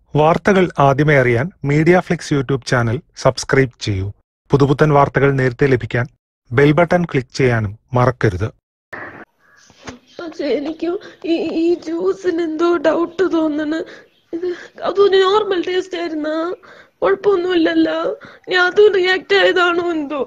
വാർത്തകൾ ആദ്യമേ അറിയാൻ Media Flix YouTube channel subscribe ചെയ്യൂ പുതുപുത്തൻ വാർത്തകൾ നേരത്തെ ലഭിക്കാൻ ബെൽ ബട്ടൺ ക്ലിക്ക് ചെയ്യാനും മറക്കരുത് പക്ഷെ എനിക്ക് ഈ ഈ ജ്യൂസിന് എന്തോ ഡൗട്ട് തോന്നണ് ഇത് അതൊരു നോർമൽ ടേസ്റ്റ് ആയിരുന്ന കുഴപ്പമൊന്നുമില്ലല്ലോ ഞാൻ അത് റിയാക്ട് ആയതാണോ എന്തോ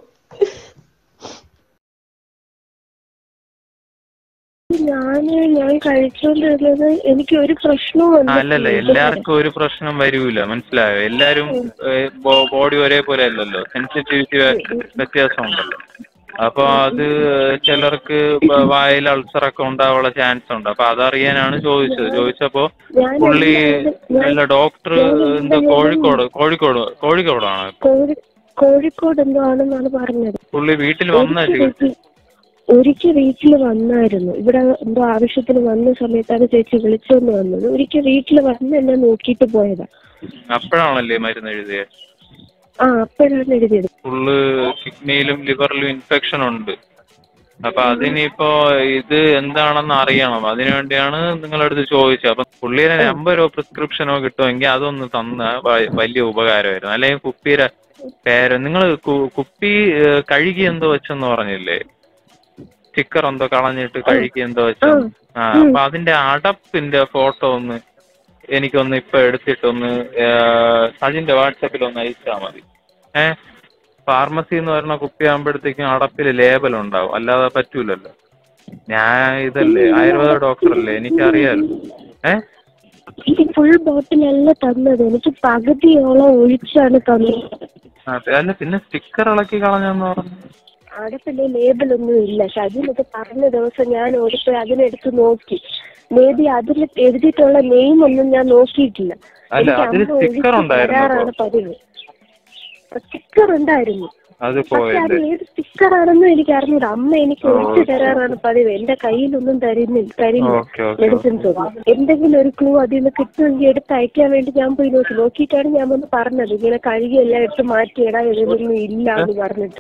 ഞാന് ഞാൻ കഴിച്ചോണ്ടിരുന്നത് എനിക്ക് ഒരു പ്രശ്നവും അല്ലല്ല എല്ലാവർക്കും ഒരു പ്രശ്നം വരൂല മനസ്സിലായോ എല്ലാരും ബോഡി ഒരേപോലെ അല്ലല്ലോ സെൻസിറ്റിവിറ്റി വ്യത്യാസം ഉണ്ടല്ലോ അപ്പൊ അത് ചിലർക്ക് ബ- വായിൽ അൾസറൊക്കെ ഉണ്ടാവാനുള്ള ചാൻസ് ഉണ്ട് അപ്പൊ അതറിയാനാണ് ചോദിച്ചത് ചോദിച്ചപ്പോ ഞാൻ പുള്ളി ഞാൻ- അല്ല ഡോക്ടർ എന്താ കോഴിക്കോട് കോഴിക്കോട് കോഴിക്കോടാണ് കോഴി കോഴിക്കോട് എന്തോ ആണെന്നാണ് പറഞ്ഞത് പുള്ളി വീട്ടിൽ വന്ന ഒരിക്കൽ വീട്ടിൽ- ഒരിക്കൽ വീട്ടിൽ വന്നായിരുന്നു ഇവിടെ എന്തോ ആവശ്യത്തിന് വന്ന സമയത്താണ് ചേച്ചി വിളിച്ചോണ്ട് വന്നത് ഒരിക്കൽ വീട്ടിൽ വന്ന് എന്നെ നോക്കിയിട്ട് പോയതാ അപ്പോഴാണല്ലേ മരുന്ന് എഴുതിയത് ആ അപ്പോഴാണ് എഴുതിയത് ഫുള്ള് കിഡ്നിയിലും ലിവറിലും ഇൻഫെക്ഷൻ ഉണ്ട് അപ്പൊ അതിനിപ്പോ ഇത് എന്താണെന്ന് അറിയണം അതിനുവേണ്ടിയാണ് നിങ്ങളുടെ അടുത്ത് ചോദിച്ചത് അപ്പൊ പുള്ളിയുടെ നമ്പരോ പ്രിസ്ക്രിപ്ഷനോ കിട്ടുമെങ്കിൽ അതൊന്ന് തന്ന വ- വലിയ ഉപകാരമായിരുന്നു അല്ലെങ്കിൽ കുപ്പിയുടെ പേര് നിങ്ങൾ കുപ്പി ഏഹ്, കഴുകി എന്തോ വെച്ചെന്ന് പറഞ്ഞില്ലേ സ്റ്റിക്കർ എന്തോ കളഞ്ഞിട്ട് കഴുകി എന്തോ വെച്ചോ ആ അപ്പൊ അതിന്റെ അടപ്പിന്റെ ഫോട്ടോ ഒന്ന് എനിക്കൊന്ന് ഇപ്പൊ എടുത്തിട്ടൊന്ന് ഏഹ്, സജിന്റെ വാട്സപ്പിൽ ഒന്ന് അയച്ചാൽ മതി ഏഹ് ഫാർമസി എന്ന് പറയുന്ന കുപ്പിയാകുമ്പോഴത്തേക്കും അടപ്പിൽ ലേബൽ ഉണ്ടാവും അല്ലാതെ പറ്റൂലല്ലോ ഞാൻ ഇതല്ലേ ആയുർവേദ ഡോക്ടറല്ലേ എനിക്കറിയാലോ ഏഹ് എനിക്ക് ഫുൾ ബോട്ടിലല്ല തന്നത് എനിക്ക് പകുതിയോളം ഒഴിച്ചാണ് തന്നത് അല്ല പിന്നെ സ്റ്റിക്കർ ഇളക്കി കളഞ്ഞെന്ന് പറഞ്ഞു അടപ്പിന്റെ ലേബലൊന്നും ഇല്ല ഷജിനൊക്കെ പറഞ്ഞ ദിവസം ഞാൻ ഓടിപ്പോയി അതിനെടുത്ത് നോക്കി മേ ബി അതിൽ എഴുതിയിട്ടുള്ള നെയിം ഒന്നും ഞാൻ നോക്കിയിട്ടില്ല അല്ല, എനിക്ക് അതില് അമ്മ sticker ഒഴിച്ച് ഉണ്ടായിരുന്നോ തരാറാണ് പതിവ് സ്റ്റിക്കർ ഉണ്ടായിരുന്നു അത് പക്ഷെ അത് പോയല്ലേ ഏത് സ്റ്റിക്കർ ആണെന്നും എനിക്ക് അറിഞ്ഞൂടാ അമ്മ എനിക്ക് ഓ, ഒഴിച്ചു ഓക്കെ. തരാറാണ് പതിവ് എന്റെ കയ്യിലൊന്നും തരുന്നില്ല തരില്ല ഓക്കെ ഓക്കെ മെഡിസിൻസ് ഒന്നും എന്തെങ്കിലും ഒരു ക്ലൂ അതിൽ നിന്ന് കിട്ടുമെങ്കിൽ എടുത്ത് അയക്കാൻ വേണ്ടി ഞാൻ പോയി നോക്കി നോക്കിയിട്ടാണ് ഞാൻ വന്ന് പറഞ്ഞത് ഇങ്ങനെ കഴുകി എല്ലാം എടുത്ത് മാറ്റിയിടാ ഇതിലൊന്നും ഇല്ല എന്ന് പറഞ്ഞിട്ട്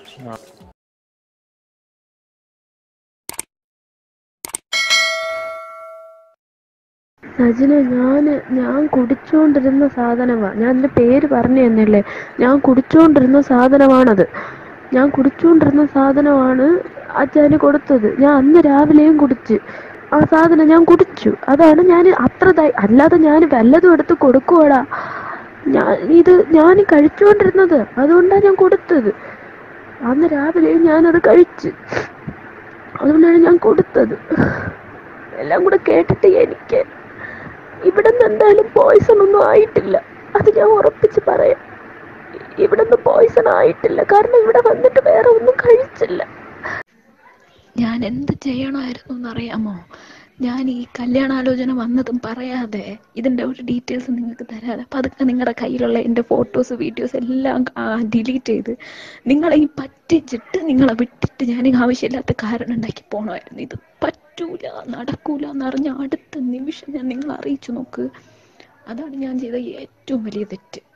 സജിന ഞാൻ ഞാൻ കുടിച്ചുകൊണ്ടിരുന്ന സാധനമാണ് ഞാൻ അതിന്റെ പേര് പറഞ്ഞു തന്നില്ലേ ഞാൻ കുടിച്ചുകൊണ്ടിരുന്ന സാധനമാണത് ഞാൻ കുടിച്ചുകൊണ്ടിരുന്ന സാധനമാണ് അച്ഛന് കൊടുത്തത് ഞാൻ അന്ന് രാവിലെയും കുടിച്ച് ആ സാധനം ഞാൻ കുടിച്ചു അതാണ് ഞാൻ അത്ര ധൈ- അല്ലാതെ ഞാൻ വല്ലതും എടുത്ത് കൊടുക്കുവാടാ ഞാൻ ഇത് ഞാൻ കഴിച്ചുകൊണ്ടിരുന്നത് അതുകൊണ്ടാണ് ഞാൻ കൊടുത്തത് അന്ന് രാവിലെയും ഞാനത് കഴിച്ച് അതുകൊണ്ടാണ് ഞാൻ കൊടുത്തത് എല്ലാം കൂടെ കേട്ടിട്ട് എനിക്ക് ഇവിടെ നിന്ന് എന്തായാലും പോയിസൺ ഒന്നും ആയിട്ടില്ല അത് ഞാൻ ഉറപ്പിച്ച് പറയാം ഇവിടെ നിന്ന് പോയിസൺ ആയിട്ടില്ല കാരണം ഇവിടെ വന്നിട്ട് വേറെ ഒന്നും കഴിച്ചില്ല ഞാൻ എന്ത് ചെയ്യണമായിരുന്നു എന്നറിയാമോ ഞാൻ ഈ കല്യാണാലോചന വന്നതും പറയാതെ ഇതിൻ്റെ ഒരു ഡീറ്റെയിൽസ് നിങ്ങൾക്ക് തരാതെ പതുക്കെ നിങ്ങളുടെ കയ്യിലുള്ള എൻ്റെ ഫോട്ടോസ് വീഡിയോസ് എല്ലാം ഡിലീറ്റ് ചെയ്ത് നിങ്ങളെ ഈ പറ്റിച്ചിട്ട് നിങ്ങളെ വിട്ടിട്ട് ഞാൻ ഈ ആവശ്യമില്ലാത്ത കാരണം ഉണ്ടാക്കി പോകണമായിരുന്നു ഇത് പറ്റൂല നടക്കൂല എന്നറിഞ്ഞ അടുത്ത നിമിഷം ഞാൻ നിങ്ങളെ അറിയിച്ചു നോക്ക് അതാണ് ഞാൻ ചെയ്ത ഏറ്റവും വലിയ തെറ്റ്